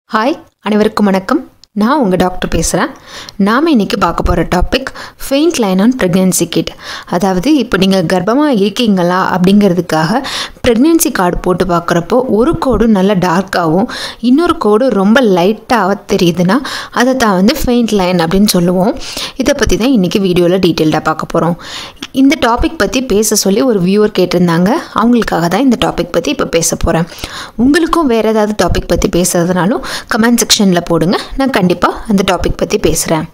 hi அனைவருக்கும் வணக்கம் நான் உங்கள் டாக்டர் பேசுகிறேன் நாம் இன்றைக்கி பார்க்க போகிற topic faint line on pregnancy kit அதாவது இப்போ நீங்கள் கர்ப்பமாக இருக்கீங்களா அப்படிங்கிறதுக்காக ப்ரெக்னென்சி கார்டு போட்டு பார்க்குறப்போ ஒரு கோடு நல்ல டார்க்காகவும் இன்னொரு கோடு ரொம்ப லைட்டாக தெரியுதுன்னா அதை தான் வந்து ஃபெயிண்ட் லைன் அப்படின்னு சொல்லுவோம் இதை பற்றி தான் இன்றைக்கி வீடியோவில் டீட்டெயில்டாக பார்க்க போகிறோம் இந்த டாபிக் பற்றி பேச சொல்லி ஒரு வியூவர் கேட்டிருந்தாங்க அவங்களுக்காக தான் இந்த டாபிக் பற்றி இப்போ பேச போகிறேன் உங்களுக்கும் வேறு ஏதாவது டாபிக் பற்றி பேசுறதுனாலும் கமெண்ட் செக்ஷனில் போடுங்க நான் கண்டிப்பாக அந்த டாபிக் பற்றி பேசுகிறேன்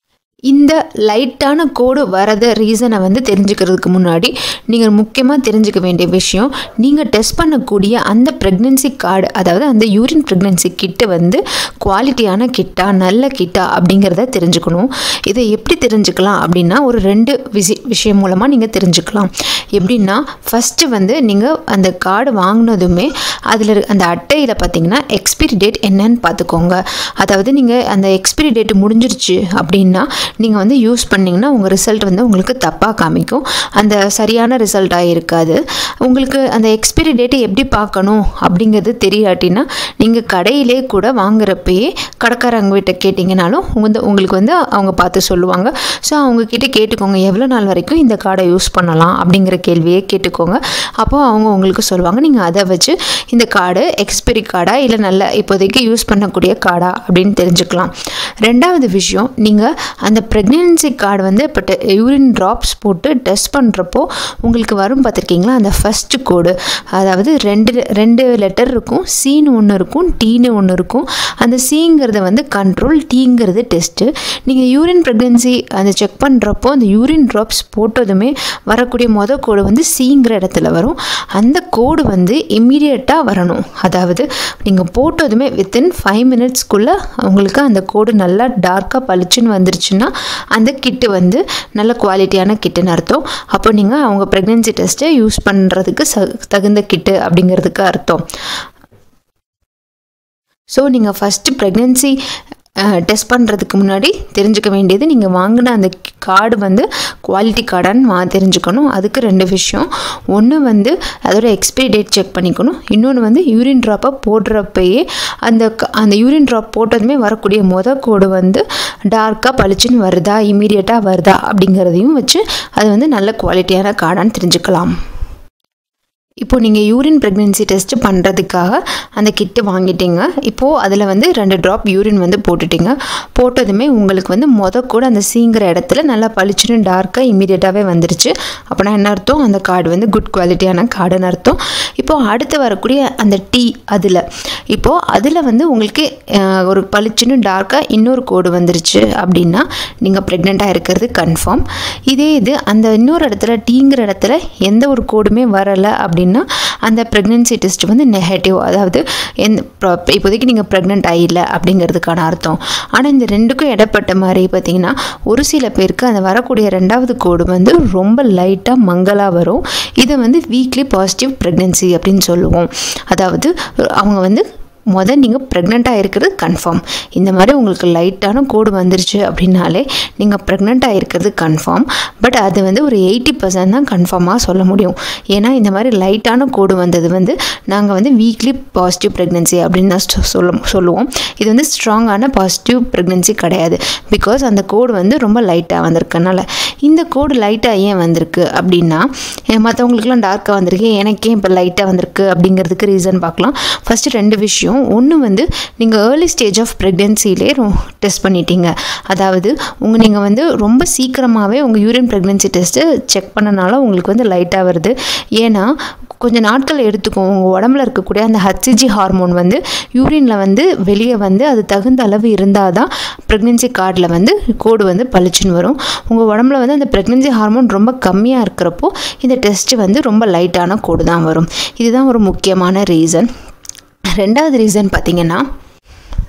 இந்த லைட்டான கோடு வரத ரீசனை வந்து தெரிஞ்சுக்கிறதுக்கு முன்னாடி நீங்கள் முக்கியமாக தெரிஞ்சுக்க வேண்டிய விஷயம் நீங்கள் டெஸ்ட் பண்ணக்கூடிய அந்த ப்ரெக்னென்சி கார்டு அதாவது அந்த யூரின் ப்ரெக்னென்சி கிட்டு வந்து குவாலிட்டியான கிட்டா நல்ல கிட்டா அப்படிங்கிறத தெரிஞ்சுக்கணும் இதை எப்படி தெரிஞ்சுக்கலாம் அப்படின்னா ஒரு ரெண்டு விஷய விஷயம் மூலமாக நீங்கள் தெரிஞ்சுக்கலாம் எப்படின்னா ஃபஸ்ட்டு வந்து நீங்கள் அந்த கார்டு வாங்கினதுமே அதில் அந்த அட்டையில் பார்த்தீங்கன்னா எக்ஸ்பிரி டேட் என்னன்னு பார்த்துக்கோங்க அதாவது நீங்கள் அந்த எக்ஸ்பிரி டேட் முடிஞ்சிருச்சு அப்படின்னா நீங்கள் வந்து யூஸ் பண்ணிங்கன்னா உங்கள் ரிசல்ட் வந்து உங்களுக்கு தப்பாக காமிக்கும் அந்த சரியான ரிசல்ட்டாக இருக்காது உங்களுக்கு அந்த எக்ஸ்பிரி டேட்டை எப்படி பார்க்கணும் அப்படிங்கிறது தெரியாட்டினா நீங்கள் கடையிலே கூட வாங்குறப்பயே கடைக்காரங்க கிட்ட கேட்டிங்கனாலும் வந்து உங்களுக்கு வந்து அவங்க பார்த்து சொல்லுவாங்க ஸோ அவங்கக்கிட்ட கேட்டுக்கோங்க எவ்வளோ நாள் வரைக்கும் இந்த கார்டை யூஸ் பண்ணலாம் அப்படிங்கிற கேள்வியே கேட்டுக்கோங்க அப்போது அவங்க உங்களுக்கு சொல்லுவாங்க நீங்கள் அதை வச்சு இந்த கார்டு எக்ஸ்பிரி கார்டா இல்லை நல்ல இப்போதைக்கு யூஸ் பண்ணக்கூடிய கார்டா அப்படின்னு தெரிஞ்சுக்கலாம் ரெண்டாவது விஷயம் நீங்கள் அந்த ப்ரெக்னென்சி கார்டு வந்து இப்போ யூரின் ட்ராப்ஸ் போட்டு டெஸ்ட் பண்ணுறப்போ உங்களுக்கு வரும் பார்த்துருக்கீங்களா அந்த ஃபஸ்ட்டு கோடு அதாவது ரெண்டு ரெண்டு லெட்டர் இருக்கும் சீன்னு ஒன்று இருக்கும் டீன்னு ஒன்று இருக்கும் அந்த சிங்கிறது வந்து கண்ட்ரோல் டீங்கிறது டெஸ்ட்டு நீங்கள் யூரின் ப்ரெக்னென்சி அந்த செக் பண்ணுறப்போ அந்த யூரின் ட்ராப்ஸ் போட்டதுமே வரக்கூடிய மொதல் கோடு வந்து சிங்கிற இடத்துல வரும் அந்த கோடு வந்து இம்மீடியட்டாக வரணும் அதாவது நீங்கள் போட்டதுமே வித்தின் ஃபைவ் மினிட்ஸ்க்குள்ளே உங்களுக்கு அந்த கோடு நல்லா டார்க்காக பளிச்சுன்னு வந்துருச்சுன்னா அந்த கிட்டு வந்து நல்ல குவாலிட்டியான கிட்டுன்னு அர்த்தம் அப்போ நீங்கள் அவங்க ப்ரெக்னென்சி டெஸ்ட்டை யூஸ் பண்ணுறதுக்கு ச தகுந்த கிட்டு அப்படிங்கிறதுக்கு அர்த்தம் ஸோ நீங்கள் ஃபஸ்ட்டு ப்ரெக்னென்சி டெஸ்ட் பண்ணுறதுக்கு முன்னாடி தெரிஞ்சுக்க வேண்டியது நீங்கள் வாங்கின அந்த கார்டு வந்து குவாலிட்டி கார்டான்னு வா தெரிஞ்சுக்கணும் அதுக்கு ரெண்டு விஷயம் ஒன்று வந்து அதோட எக்ஸ்பிரி டேட் செக் பண்ணிக்கணும் இன்னொன்று வந்து யூரின் ட்ராப்பை போடுறப்பயே அந்த அந்த யூரின் ட்ராப் போட்டதுமே வரக்கூடிய மொதல் கோடு வந்து டார்க்காக பளிச்சுன்னு வருதா இமீடியட்டாக வருதா அப்படிங்கிறதையும் வச்சு அது வந்து நல்ல குவாலிட்டியான கார்டான்னு தெரிஞ்சுக்கலாம் இப்போது நீங்கள் யூரின் ப்ரெக்னென்சி டெஸ்ட்டு பண்ணுறதுக்காக அந்த கிட்டு வாங்கிட்டீங்க இப்போது அதில் வந்து ரெண்டு ட்ராப் யூரின் வந்து போட்டுட்டீங்க போட்டதுமே உங்களுக்கு வந்து மொதல் கூட அந்த சீங்கிற இடத்துல நல்லா பளிச்சுன்னு டார்க்காக இமீடியட்டாகவே வந்துருச்சு அப்படின்னா என்ன அர்த்தம் அந்த கார்டு வந்து குட் குவாலிட்டியான கார்டுன்னு அர்த்தம் இப்போது அடுத்து வரக்கூடிய அந்த டீ அதில் இப்போது அதில் வந்து உங்களுக்கு ஒரு பளிச்சுன்னு டார்க்காக இன்னொரு கோடு வந்துருச்சு அப்படின்னா நீங்கள் ப்ரெக்னெண்ட்டாக இருக்கிறது கன்ஃபார்ம் இதே இது அந்த இன்னொரு இடத்துல டீங்கிற இடத்துல எந்த ஒரு கோடுமே வரலை அப்படின்னு அப்படின்னா அந்த ப்ரெக்னென்சி டெஸ்ட் வந்து நெகட்டிவ் அதாவது எந்த இப்போதைக்கு நீங்கள் ப்ரெக்னென்ட் ஆகிடல அப்படிங்கிறதுக்கான அர்த்தம் ஆனால் இந்த ரெண்டுக்கும் இடப்பட்ட மாதிரி பார்த்தீங்கன்னா ஒரு சில பேருக்கு அந்த வரக்கூடிய ரெண்டாவது கோடு வந்து ரொம்ப லைட்டாக மங்கலாக வரும் இதை வந்து வீக்லி பாசிட்டிவ் ப்ரெக்னென்சி அப்படின்னு சொல்லுவோம் அதாவது அவங்க வந்து முதல் நீங்கள் ப்ரெக்னெண்ட்டாக இருக்கிறது கன்ஃபார்ம் இந்த மாதிரி உங்களுக்கு லைட்டான கோடு வந்துருச்சு அப்படின்னாலே நீங்கள் ப்ரெக்னெண்ட்டாக இருக்கிறது கன்ஃபார்ம் பட் அது வந்து ஒரு எயிட்டி பர்சன்ட் தான் கன்ஃபார்மாக சொல்ல முடியும் ஏன்னா இந்த மாதிரி லைட்டான கோடு வந்தது வந்து நாங்கள் வந்து வீக்லி பாசிட்டிவ் ப்ரெக்னென்சி அப்படின்னு தான் சொல்ல சொல்லுவோம் இது வந்து ஸ்ட்ராங்கான பாசிட்டிவ் ப்ரெக்னென்சி கிடையாது பிகாஸ் அந்த கோடு வந்து ரொம்ப லைட்டாக வந்திருக்கனால இந்த கோடு லைட்டாக ஏன் வந்திருக்கு அப்படின்னா மற்றவங்களுக்குலாம் டார்க்காக வந்திருக்கு எனக்கே இப்போ லைட்டாக வந்திருக்கு அப்படிங்கிறதுக்கு ரீசன் பார்க்கலாம் ஃபஸ்ட்டு ரெண்டு விஷயம் ஒன்று வந்து நீங்கள் ஏர்லி ஸ்டேஜ் ஆஃப் ப்ரெக்னென்சிலே டெஸ்ட் பண்ணிட்டீங்க அதாவது உங்கள் நீங்கள் வந்து ரொம்ப சீக்கிரமாகவே உங்கள் யூரின் ப்ரெக்னென்சி டெஸ்ட்டு செக் பண்ணனால உங்களுக்கு வந்து லைட்டாக வருது ஏன்னா கொஞ்சம் நாட்கள் எடுத்துக்கும் உங்கள் உடம்புல இருக்கக்கூடிய அந்த ஹச்சிஜி ஹார்மோன் வந்து யூரினில் வந்து வெளியே வந்து அது தகுந்த அளவு இருந்தால் தான் ப்ரெக்னென்சி கார்டில் வந்து கோடு வந்து பளிச்சுன்னு வரும் உங்கள் உடம்புல வந்து அந்த ப்ரெக்னென்சி ஹார்மோன் ரொம்ப கம்மியாக இருக்கிறப்போ இந்த டெஸ்ட்டு வந்து ரொம்ப லைட்டான கோடு தான் வரும் இதுதான் ஒரு முக்கியமான ரீசன் ரெண்டாவது ரீசன் பார்த்திங்கன்னா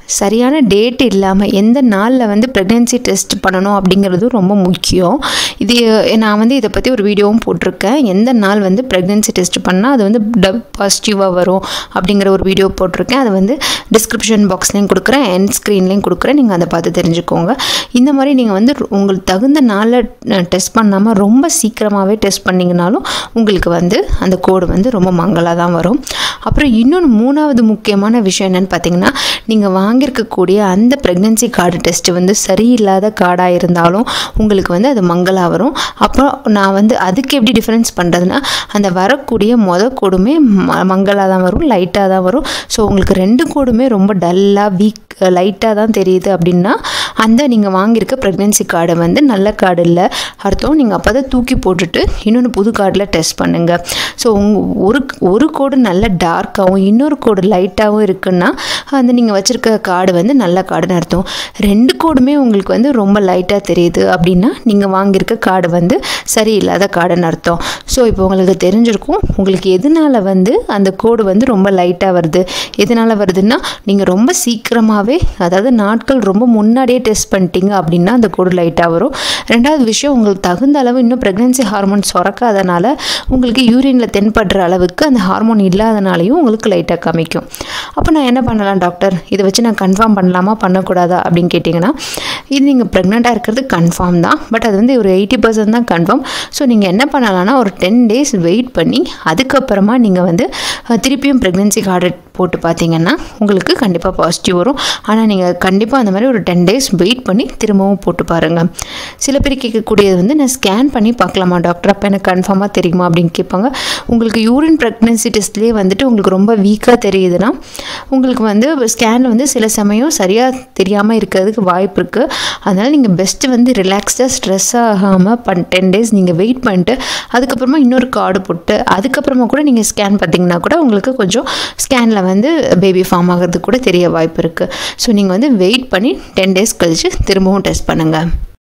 சரியான டேட் இல்லாமல் எந்த நாளில் வந்து ப்ரெக்னென்சி டெஸ்ட் பண்ணணும் அப்படிங்கிறது ரொம்ப முக்கியம் இது நான் வந்து இதை பற்றி ஒரு வீடியோவும் போட்டிருக்கேன் எந்த நாள் வந்து ப்ரெக்னென்சி டெஸ்ட் பண்ணால் அது வந்து பாசிட்டிவாக வரும் அப்படிங்கிற ஒரு வீடியோ போட்டிருக்கேன் அது வந்து டிஸ்கிரிப்ஷன் பாக்ஸ்லேயும் கொடுக்குறேன் என் ஸ்க்ரீன்லேயும் கொடுக்குறேன் நீங்கள் அதை பார்த்து தெரிஞ்சுக்கோங்க இந்த மாதிரி நீங்கள் வந்து உங்களுக்கு தகுந்த நாளில் டெஸ்ட் பண்ணாமல் ரொம்ப சீக்கிரமாகவே டெஸ்ட் பண்ணிங்கனாலும் உங்களுக்கு வந்து அந்த கோடு வந்து ரொம்ப மங்கலாக தான் வரும் அப்புறம் இன்னொன்று மூணாவது முக்கியமான விஷயம் என்னென்னு பார்த்தீங்கன்னா நீங்கள் வாங்கியிருக்கக்கூடிய அந்த ப்ரெக்னென்சி கார்டு டெஸ்ட்டு வந்து சரியில்லாத கார்டாக இருந்தாலும் உங்களுக்கு வந்து அது மங்கலாக வரும் அப்புறம் நான் வந்து அதுக்கு எப்படி டிஃப்ரென்ஸ் பண்ணுறதுனா அந்த வரக்கூடிய மொத கோடுமே ம மங்கலாக தான் வரும் லைட்டாக தான் வரும் ஸோ உங்களுக்கு ரெண்டு கோடுமே ரொம்ப டல்லாக வீக் லைட்டாக தான் தெரியுது அப்படின்னா அந்த நீங்கள் வாங்கியிருக்க ப்ரெக்னென்சி கார்டை வந்து நல்ல கார்டு இல்லை அர்த்தம் நீங்கள் அப்போ தான் தூக்கி போட்டுட்டு இன்னொன்று புது கார்டில் டெஸ்ட் பண்ணுங்கள் ஸோ உங்கள் ஒரு ஒரு கோடு நல்ல டார்க்காகவும் இன்னொரு கோடு லைட்டாகவும் இருக்குன்னா அந்த நீங்கள் வச்சுருக்க கார்டு வந்து நல்ல கார்டுன்னு அர்த்தம் ரெண்டு கோடுமே உங்களுக்கு வந்து ரொம்ப லைட்டாக தெரியுது அப்படின்னா நீங்கள் வாங்கியிருக்க கார்டு வந்து சரியில்லாத கார்டுன்னு அர்த்தம் ஸோ இப்போ உங்களுக்கு தெரிஞ்சிருக்கும் உங்களுக்கு எதனால் வந்து அந்த கோடு வந்து ரொம்ப லைட்டாக வருது எதனால் வருதுன்னா நீங்கள் ரொம்ப சீக்கிரமாகவே அதாவது நாட்கள் ரொம்ப முன்னாடியே டெஸ்ட் பண்ணிட்டீங்க அப்படின்னா அந்த கோடு லைட்டாக வரும் ரெண்டாவது விஷயம் உங்களுக்கு தகுந்த அளவு இன்னும் ப்ரெக்னென்சி ஹார்மோன் சுரக்காதனால உங்களுக்கு யூரினில் தென்படுற அளவுக்கு அந்த ஹார்மோன் இல்லாதனாலையும் உங்களுக்கு லைட்டாக காமிக்கும் அப்போ நான் என்ன பண்ணலாம் டாக்டர் இதை வச்சு நான் கன்ஃபார்ம் பண்ணலாமா பண்ணக்கூடாதா அப்படின்னு கேட்டிங்கன்னா இது நீங்கள் ப்ரெக்னெண்ட்டாக இருக்கிறது கன்ஃபார்ம் தான் பட் அது வந்து ஒரு எயிட்டி பர்சன்ட் தான் கன்ஃபார்ம் ஸோ நீங்கள் என்ன பண்ணலாம்னா ஒரு டென் டேஸ் வெயிட் பண்ணி அதுக்கப்புறமா நீங்கள் வந்து திருப்பியும் ப்ரெக்னென்சி கார்டு போட்டு பார்த்தீங்கன்னா உங்களுக்கு கண்டிப்பாக பாசிட்டிவ் வரும் ஆனால் நீங்கள் கண்டிப்பாக அந்த மாதிரி ஒரு டென் டேஸ் வெயிட் பண்ணி திரும்பவும் போட்டு பாருங்கள் சில பேர் கேட்கக்கூடியது வந்து நான் ஸ்கேன் பண்ணி பார்க்கலாமா டாக்டர் அப்போ எனக்கு கன்ஃபார்மாக தெரியுமா அப்படின்னு கேட்பாங்க உங்களுக்கு யூரின் ப்ரெக்னென்சி டெஸ்ட்லேயே வந்துட்டு உங்களுக்கு ரொம்ப வீக்காக தெரியுதுன்னா உங்களுக்கு வந்து ஸ்கேனில் வந்து சில சமயம் சரியாக தெரியாமல் இருக்கிறதுக்கு வாய்ப்பு இருக்குது அதனால் நீங்கள் பெஸ்ட்டு வந்து ரிலாக்ஸ்டாக ஸ்ட்ரெஸ் ஆகாமல் பண் டென் டேஸ் நீங்கள் வெயிட் பண்ணிட்டு அதுக்கப்புறமா இன்னொரு கார்டு போட்டு அதுக்கப்புறமா கூட நீங்கள் ஸ்கேன் பார்த்தீங்கன்னா கூட உங்களுக்கு கொஞ்சம் ஸ்கேனில் வந்து பேபி ஃபார்ம் ஆகிறதுக்கு கூட தெரிய வாய்ப்பு இருக்குது ஸோ நீங்கள் வந்து வெயிட் பண்ணி டென் டேஸ் கழித்து திரும்பவும் டெஸ்ட் பண்ணுங்கள்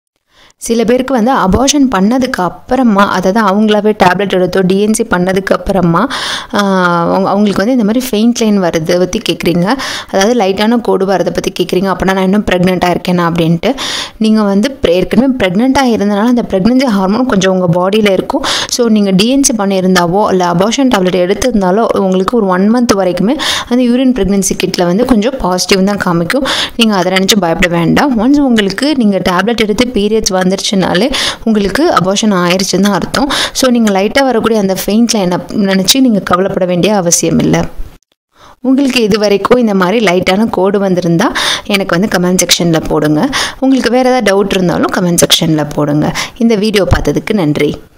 சில பேருக்கு வந்து அபார்ஷன் பண்ணதுக்கு அப்புறமா அதாவது அவங்களாவே டேப்லெட் எடுத்தோ டிஎன்சி பண்ணதுக்கு அப்புறமா அவங்க அவங்களுக்கு வந்து இந்த மாதிரி ஃபெயிண்ட் லைன் வரதை பற்றி கேட்குறீங்க அதாவது லைட்டான கோடு வரதை பற்றி கேட்குறீங்க அப்படின்னா நான் இன்னும் ப்ரெக்னெண்ட்டாக இருக்கேனா அப்படின்ட்டு நீங்கள் வந்து ஏற்கனவே ப்ரெக்னெண்ட்டாக இருந்தனால அந்த ப்ரெக்னென்சி ஹார்மோன் கொஞ்சம் உங்கள் பாடியில் இருக்கும் ஸோ நீங்கள் டிஎன்சி பண்ணியிருந்தாவோ இல்லை அபார்ஷன் டேப்லெட் எடுத்திருந்தாலோ உங்களுக்கு ஒரு ஒன் மந்த் வரைக்குமே அந்த யூரின் ப்ரெக்னென்சி கிட்டில் வந்து கொஞ்சம் பாசிட்டிவ் தான் காமிக்கும் நீங்கள் அதை நினச்சி பயப்பட வேண்டாம் ஒன்ஸ் உங்களுக்கு நீங்கள் டேப்லெட் எடுத்து பீரியட்ஸ் வந்துருச்சுனாலே உங்களுக்கு அபார்ஷன் ஆயிடுச்சுன்னு தான் அர்த்தம் ஸோ நீங்கள் லைட்டாக வரக்கூடிய அந்த ஃபெயிண்ட் லைனை நினச்சி நீங்கள் கவலைப்பட வேண்டிய அவசியம் இல்லை உங்களுக்கு இது வரைக்கும் இந்த மாதிரி லைட்டான கோடு வந்திருந்தா எனக்கு வந்து கமெண்ட் செக்ஷனில் போடுங்க உங்களுக்கு வேறு ஏதாவது டவுட் இருந்தாலும் கமெண்ட் செக்ஷனில் போடுங்க இந்த வீடியோ பார்த்ததுக்கு நன்றி